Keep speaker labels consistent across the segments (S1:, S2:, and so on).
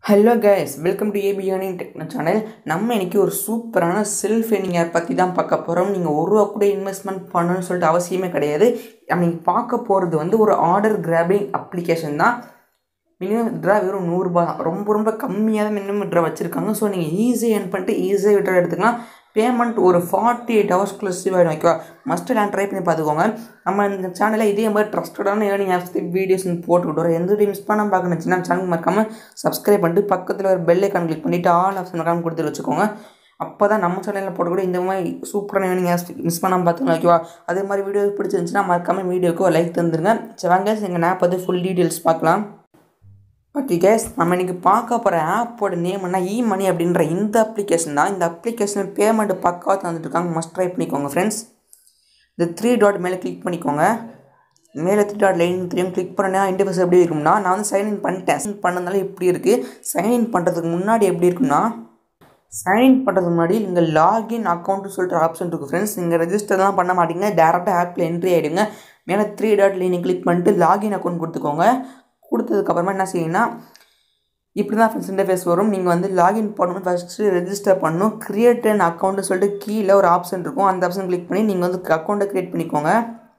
S1: hello guys welcome to A B earning techno channel நம்ம இன்னைக்கு ஒரு சூப்பரான செல்ஃப் ஏர்னிங் ஆப் பற்றி தான் பார்க்க போகிறோம் நீங்கள் ஒரு ரூபா கூட இன்வெஸ்ட்மெண்ட் பண்ணணும்னு சொல்லிட்டு அவசியமே கிடையாது நம்ம நீங்கள் பார்க்க போகிறது வந்து ஒரு ஆர்டர் கிராபிங் அப்ளிகேஷன் தான் மினிமம் விட்ரா வெறும் நூறுரூபா தான் ரொம்ப ரொம்ப கம்மியாக தான் மினிமம் விட்ரா வச்சுருக்காங்க ஸோ நீங்கள் ஈஸியாக ஏர்ன் பண்ணிட்டு ஈஸியாக விட்ரா எடுத்துக்கலாம் பேமெண்ட் ஒரு ஃபார்ட்டி எயிட் ஹவர்ஸ்க்குள்ள ரிசீவ் ஆகிடும் ஓகேவா மஸ்ட் எல்லாம் ட்ரை பண்ணி பார்த்துக்கோங்க நம்ம இந்த சேனலில் இதே மாதிரி ட்ரஸ்டடான ஏர்னிங் ஆப்ஸ் வீடியோஸ் போட்டுக்கிட்டு வரோம் எந்த வீடியோ மிஸ் பண்ணாமல் பார்க்கணுச்சுன்னா சேனல் மறக்காமல் சப்ஸ்கிரைப் பண்ணிட்டு பக்கத்தில் ஒரு பெல் ஐக்கான் கிளிக் பண்ணிவிட்டு ஆல் ஆப்ஷன் மறக்காமல் கொடுத்து வச்சுக்கோங்க அப்போ தான் நம்ம சேனலில் போட்டக்கூட இந்த மாதிரி சூப்பரான ஏர்னிங் ஆப்ஸ் மிஸ் பண்ணாமல் பார்த்துக்கலாம் ஓகேவா அதே மாதிரி வீடியோ பிடிச்சிருந்துச்சுன்னா மறக்காமல் வீடியோக்கு லைக் தந்துருங்க சரி வாங்க எங்கள் ஆப் வந்து ஃபுல் டீட்டெயில்ஸ் பார்க்கலாம் ஓகே கேஸ் நம்ம இன்றைக்கி பார்க்க போகிற ஆப்போட நேம் என்ன இ மணி அப்படின்ற இந்த அப்ளிகேஷன் தான் இந்த அப்ளிகேஷனில் பேமெண்ட் பக்காவாக தந்துட்டுருக்காங்க மஸ்ட் ட்ரை பண்ணிக்கோங்க ஃப்ரெண்ட்ஸ் இந்த த்ரீ டாட் மேலே கிளிக் பண்ணிக்கோங்க மேலே த்ரீ டாட் லைன் த்ரீயும் கிளிக் பண்ணா இன்டர்ஃபேஸ் எப்படி இருக்கும்னா நான் வந்து சைன்இன் பண்ணிட்டேன் சைன் பண்ணதுனால இப்படி இருக்குது சைன்இன் பண்ணுறதுக்கு முன்னாடி எப்படி இருக்கும்னா சைன்இன் பண்ணுறதுக்கு முன்னாடி இங்கே லாகின் அக்கௌண்ட்னு சொல்லிட்டு ஆப்ஷன் இருக்குது ஃப்ரெண்ட்ஸ் நீங்கள் ரெஜிஸ்டர்லாம் பண்ண மாட்டீங்க டேரெக்டாக ஆப்பில் என்ட்ரி ஆகிடுங்க மேலே த்ரீ டாட் லைனை கிளிக் பண்ணிட்டு லாகின் அக்கௌண்ட் கொடுத்துக்கோங்க கொடுத்ததுக்கப்புறமா என்ன செய்யுங்கன்னா இப்படி தான் ஃப்ரெண்ட்ஸ் இன்டர்ஃபேஸ் வரும் நீங்கள் வந்து லாகின் பண்ணணும் ஃபஸ்ட்டு ரெஜிஸ்டர் பண்ணணும் கிரியேட் அன் அக்கௌண்ட்டு சொல்லிட்டு கீழே ஒரு ஆப்ஷன் இருக்கும் அந்த ஆப்ஷன் கிளிக் பண்ணி நீங்கள் வந்து அக்கௌண்ட்டை க்ரியேட் பண்ணிக்கோங்க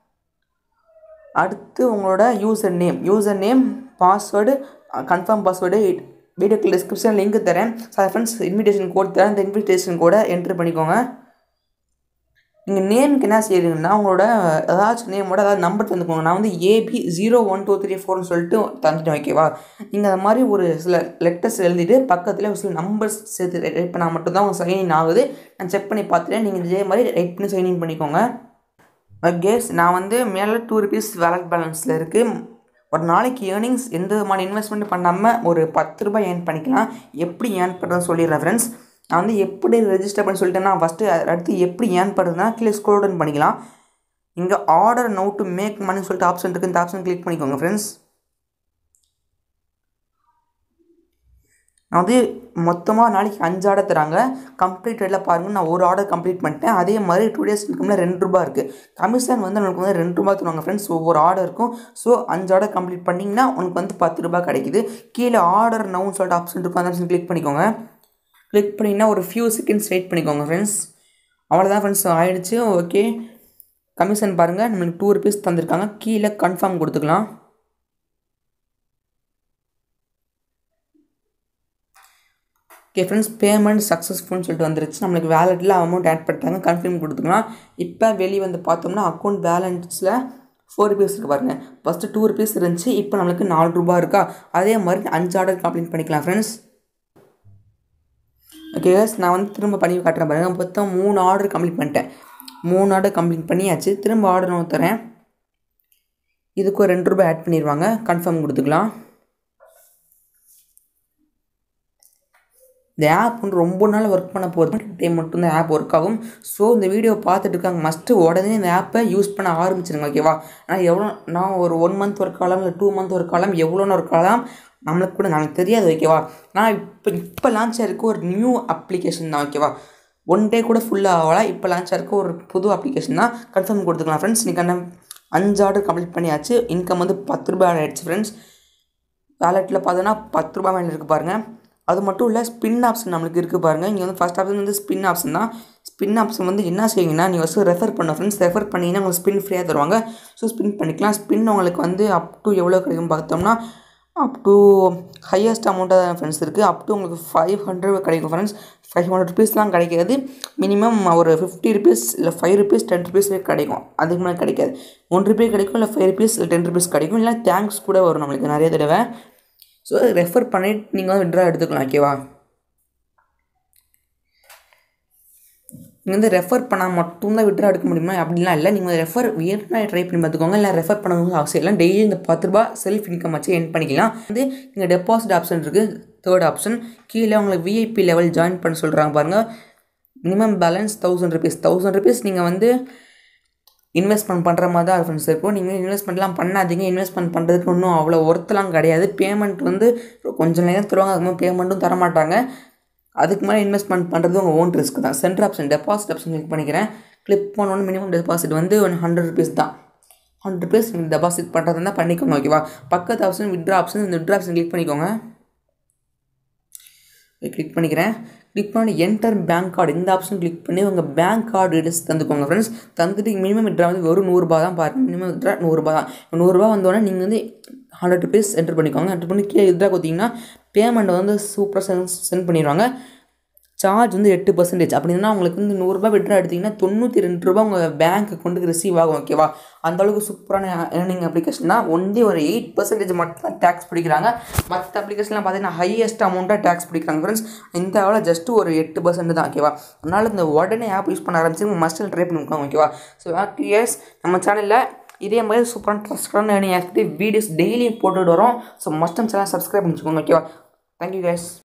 S1: அடுத்து உங்களோட user name user name password confirm password வீடியோக்கு டிஸ்கிரிப்ஷன் லிங்க் தரேன் சார் ஃப்ரெண்ட்ஸ் இன்விடேஷன் கோட் தரேன் அந்த இன்விடேஷன் கோடை என்ட்ரு பண்ணிக்கோங்க நீங்கள் நேமுக்கு என்ன செய்யுங்கன்னா உங்களோட ஏதாச்சும் நேமோட ஏதாவது நம்பர் தந்துக்கோங்க நான் வந்து A B zero one two three ஃபோர்னு சொல்லிட்டு தந்துட்டேன் ஓகேவா நீங்கள் அந்த மாதிரி ஒரு சில லெட்டர்ஸ் எழுதிட்டு பக்கத்தில் ஒரு சில நம்பர்ஸ் சேர்த்து ரைட் பண்ணால் மட்டும்தான் உங்கள் சைன்இன் ஆகுது நான் செக் பண்ணி பார்த்துட்டேன் நீங்கள் இதே மாதிரி ரைட் பண்ணி சைன்இன் பண்ணிக்கோங்க கேஸ் நான் வந்து மேலே டூ ருபீஸ் வேலட் பேலன்ஸில் இருக்குது ஒரு நாளைக்கு ஏர்னிங்ஸ் எந்த விதமான இன்வெஸ்ட்மெண்ட் பண்ணாமல் ஒரு பத்து ரூபாய் ஏர்ன் பண்ணிக்கலாம் எப்படி ஏர்ன் பண்ணுறதுன்னு சொல்லிடுறேன் ஃப்ரெண்ட்ஸ் நான் வந்து எப்படி ரெஜிஸ்டர் பண்ணி சொல்லிட்டேன்னா ஃபஸ்ட்டு அடுத்து எப்படி ஏர்ன் பண்ணுறதுனா கீழே ஸ்க்ரோல் டவுன் பண்ணிக்கலாம் இங்கே order now to make money சொல்லிட்டு ஆப்ஷன் இருக்குது இந்த ஆப்ஷன் கிளிக் பண்ணிக்கோங்க ஃப்ரெண்ட்ஸ் நான் வந்து மொத்தமாக நாளைக்கு அஞ்சு ஆர்டர் தராங்க கம்ப்ளீட் ரேட்டில் பாருங்கள் நான் ஒரு ஆர்டர் கம்ப்ளீட் பண்ணிட்டேன் அதே மாதிரி டூ டேஸ் இன்கமில் ரெண்டு ரூபா இருக்குது கமிஷன் வந்து நமக்கு வந்து ரெண்டு ரூபா தருவாங்க ஃப்ரெண்ட்ஸ் ஒவ்வொரு ஆர்டர் இருக்கும் ஸோ அஞ்சு ஆர்டர் கம்ப்ளீட் பண்ணிங்கன்னா உனக்கு வந்து பத்து ரூபா கிடைக்குது கீழே ஆர்டர் நவுன்னு சொல்லிட்டு ஆப்ஷன் இருக்கும் அந்த ஆப்ஷன் கிளிக் பண்ணிக்கோங்க கிளிக் பண்ணிங்கன்னா ஒரு ஃபியூ செகண்ட்ஸ் வெயிட் பண்ணிக்கோங்க ஃப்ரெண்ட்ஸ் அவ்வளோதான் ஃப்ரெண்ட்ஸ் ஆகிடுச்சு ஓகே கமிஷன் பாருங்கள் நம்மளுக்கு டூ ருபீஸ் தந்திருக்காங்க கீழே கன்ஃபார்ம் கொடுத்துக்கலாம் ஓகே ஃப்ரெண்ட்ஸ் பேமெண்ட் சக்ஸஸ்ஃபுல்னு சொல்லிட்டு வந்துருச்சு நம்மளுக்கு வேலெட்டில் அமௌண்ட் ஆட் பண்ணிட்டாங்க கன்ஃபார்ம் கொடுத்துக்கலாம் இப்போ வெளியே வந்து பார்த்தோம்னா அக்கௌண்ட் பேலன்ஸில் ஃபோர் ருபீஸ் இருக்குது பாருங்கள் ஃபஸ்ட்டு டூ ருபீஸ் இருந்துச்சு இப்போ நம்மளுக்கு நாலு ரூபா இருக்கா அதே மாதிரி அஞ்சு ஆர்டர் கம்ப்ளீட் பண்ணிக்கலாம் ஃப்ரெண்ட்ஸ் ஓகே நான் வந்து திரும்ப பண்ணி காட்டுறேன் பாருங்கள் மொத்தம் மூணு ஆர்டர் கம்ப்ளீட் பண்ணிட்டேன் மூணு ஆர்டர் கம்ப்ளீட் பண்ணியாச்சு திரும்ப ஆர்டர் நான் தரேன் இதுக்கு ஒரு ரெண்டு ரூபாய் ஆட் பண்ணிடுவாங்க கன்ஃபார்ம் கொடுத்துக்கலாம் இந்த ஆப் வந்து ரொம்ப நாள் ஒர்க் பண்ண போகுது டைம் மட்டும்தான் ஆப் ஒர்க் ஆகும் ஸோ இந்த வீடியோ பார்த்துட்டு இருக்காங்க மஸ்ட்டு உடனே இந்த ஆப்பை யூஸ் பண்ண ஆரம்பிச்சிருங்க ஓகேவா ஆனால் எவ்வளோ நான் ஒரு ஒன் மந்த் ஒர்க் ஆகலாம் இல்லை டூ மந்த் ஒர்க் ஆகலாம் எவ்வளோன்னு ஒர்க் ஆகலாம் நம்மளுக்கு கூட நமக்கு தெரியாது ஓகேவா நான் இப்போ இப்போ லான்ச் ஆகிருக்க ஒரு நியூ அப்ளிகேஷன் தான் ஓகேவா ஒன் டே கூட ஃபுல்லாக ஆகலாம் இப்போ லான்ச் ஆகிருக்க ஒரு புது அப்ளிகேஷன் தான் கன்ஃபார்ம் கொடுத்துக்கலாம் ஃப்ரெண்ட்ஸ் நீங்கள் என்ன அஞ்சு ஆர்டர் கம்ப்ளீட் பண்ணியாச்சு இன்கம் வந்து பத்து ரூபாய் ஆகிடுச்சு ஃப்ரெண்ட்ஸ் வேலெட்டில் பார்த்தோன்னா பத்து ரூபாய் மேலே இருக்குது பாருங்கள் அது மட்டும் இல்லை ஸ்பின் ஆப்ஷன் நம்மளுக்கு இருக்குது பாருங்கள் இங்கே வந்து ஃபஸ்ட் ஆப்ஷன் வந்து ஸ்பின் ஆப்ஷன் தான் ஸ்பின் ஆப்ஷன் வந்து என்ன செய்யுங்கன்னா நீங்கள் ஃபஸ்ட்டு ரெஃபர் பண்ண ஃப்ரெண்ட்ஸ் ரெஃபர் பண்ணிங்கன்னா உங்களுக்கு ஸ்பின் ஃப்ரீயாக தருவாங்க ஸோ ஸ்பின் பண்ணிக்கலாம் ஸ்பின் உங்களுக்கு வந்து அப் டு எவ்வளோ கிடைக்கும் பார்த்தோம்னா அப் டு ஹையஸ்ட் அமௌண்ட்டாக தான் ஃப்ரெண்ட்ஸ் இருக்குது அப் டு உங்களுக்கு ஃபைவ் ஹண்ட்ரட் கிடைக்கும் ஃப்ரெண்ட்ஸ் ஃபைவ் ஹண்ட்ரட் ருபீஸ்லாம் கிடைக்காது மினிமம் ஒரு ஃபிஃப்டி ருபீஸ் இல்லை ஃபைவ் ருபீஸ் டென் ருபீஸ் கிடைக்கும் அதுக்கு மேலே கிடைக்காது ஒன் ருபீ கிடைக்கும் இல்லை ஃபைவ் ருபீஸ் இல்லை டென் ருபீஸ் கிடைக்கும் இல்லை தேங்க்ஸ் கூட வரும் நம்மளுக்கு நிறைய தடவை ஸோ ரெஃபர் பண்ணிட்டு நீங்கள் வந்து விட்ரா எடுத்துக்கலாம் ஓகேவா நீங்கள் வந்து ரெஃபர் பண்ணால் மட்டும்தான் விட்ரா எடுக்க முடியுமா அப்படிலாம் இல்லை நீங்கள் ரெஃபர் ஏற்கனவே ட்ரை பண்ணி பார்த்துக்கோங்க இல்லை ரெஃபர் பண்ணணும் அவசியம் இல்லை டெய்லி இந்த பத்து ரூபா செல்ஃப் இன்கம் வச்சு என் பண்ணிக்கலாம் வந்து நீங்கள் டெபாசிட் ஆப்ஷன் இருக்குது தேர்ட் ஆப்ஷன் கீழே உங்களுக்கு விஐபி லெவல் ஜாயின் பண்ண சொல்கிறாங்க பாருங்கள் minimum balance thousand rupees thousand rupees நீங்கள் வந்து இன்வெஸ்ட்மெண்ட் பண்ணுற மாதிரி தான் ஃப்ரெண்ட்ஸ் இருக்கும் நீங்கள் இன்வெஸ்ட்மெண்ட்லாம் பண்ணாதீங்க இன்வெஸ்ட்மெண்ட் பண்ணுறதுக்கு ஒன்றும் அவ்வளோ ஒர்த்தெலாம் கிடையாது பேமெண்ட் வந்து கொஞ்சம் நேரம் தருவாங்க அதுக்கு பேமெண்ட்டும் தர மாட்டாங்க அதுக்கு மேலே இன்வெஸ்ட்மெண்ட் பண்ணுறது உங்கள் ஓன் ரிஸ்க் தான் centre option deposit option click பண்ணிக்கிறேன் கிளிக் பண்ணோன்னு மினிமம் டெபாசிட் வந்து ஒன் ஹண்ட்ரட் ருபீஸ் தான் ஹண்ட்ரட் ருபீஸ் நீங்கள் டெபாசிட் பண்ணுறது தான் பண்ணிக்கோங்க ஓகேவா பக்கத்து ஆப்ஷன் விட்ரா ஆப்ஷன் இந்த விட்ரா ஆப்ஷன் கிளிக் பண்ணிக்கோங்க கிளிக் பண்ணிக்கிறேன் கிளிக் பண்ணி என்டர் பேங்க் கார்டு இந்த ஆப்ஷன் கிளிக் பண்ணி உங்கள் பேங்க் கார்டு டீடைல்ஸ் தந்துக்கோங்க ஃப்ரெண்ட்ஸ் தந்துட்டு மினிமம் விட்ரா வந்து வெறும் நூறுரூபா தான் பாருங்கள் மினிமம் விட்ரா நூறுரூபா தான் நூறுரூவா வந்தோடனே நீங்கள் வந்து ஹண்ட்ரட் ருபீஸ் என்டர் பண்ணிக்கோங்க என்டர் பண்ணி கீழே வித்ரா கொடுத்தீங்கன்னா பேமெண்ட் வந்து சூப்பராக சென்ட் சென்ட் பண்ணிடுவாங்க சார்ஜ் வந்து எட்டு பர்சன்டேஜ் அப்படின்னா உங்களுக்கு வந்து நூறுரூபா விட்ரா எடுத்திங்கன்னா தொண்ணூற்றி ரெண்டு ரூபா உங்கள் பேங்க்கு கொண்டு ரிசீவ் ஆகும் ஓகேவா அந்த அளவுக்கு சூப்பரான ஏர்னிங் அப்ளிகேஷன் தான் ஒன்லி ஒரு எயிட் பர்சன்டேஜ் மட்டும் தான் டேக்ஸ் பிடிக்கிறாங்க மற்ற அப்ளிகேஷன்லாம் பார்த்தீங்கன்னா ஹையஸ்ட் அமௌண்ட்டாக டேக்ஸ் பிடிக்கிறாங்க ஃப்ரெண்ட்ஸ் இந்த ஆவில் ஜஸ்ட் ஒரு எட்டு பர்சன்ட் தான் ஓகேவா அதனால் இந்த உடனே ஆப் யூஸ் பண்ண ஆரம்பிச்சு மஸ்டில் ட்ரை பண்ணிக்கோங்க ஓகேவா ஸோ இயர்ஸ் நம்ம சேனலில் இதே மாதிரி சூப்பரான ட்ரஸ்டான ஏர்னிங் ஆக்டிவ் வீடியோஸ் டெய்லியும் போட்டுட்டு வரோம் ஸோ மஸ்டம் சேனல் சப்ஸ்கிரைப் பண்ணிச்சுக்கோங்க ஓகேவா தேங்க்யூ கேஸ்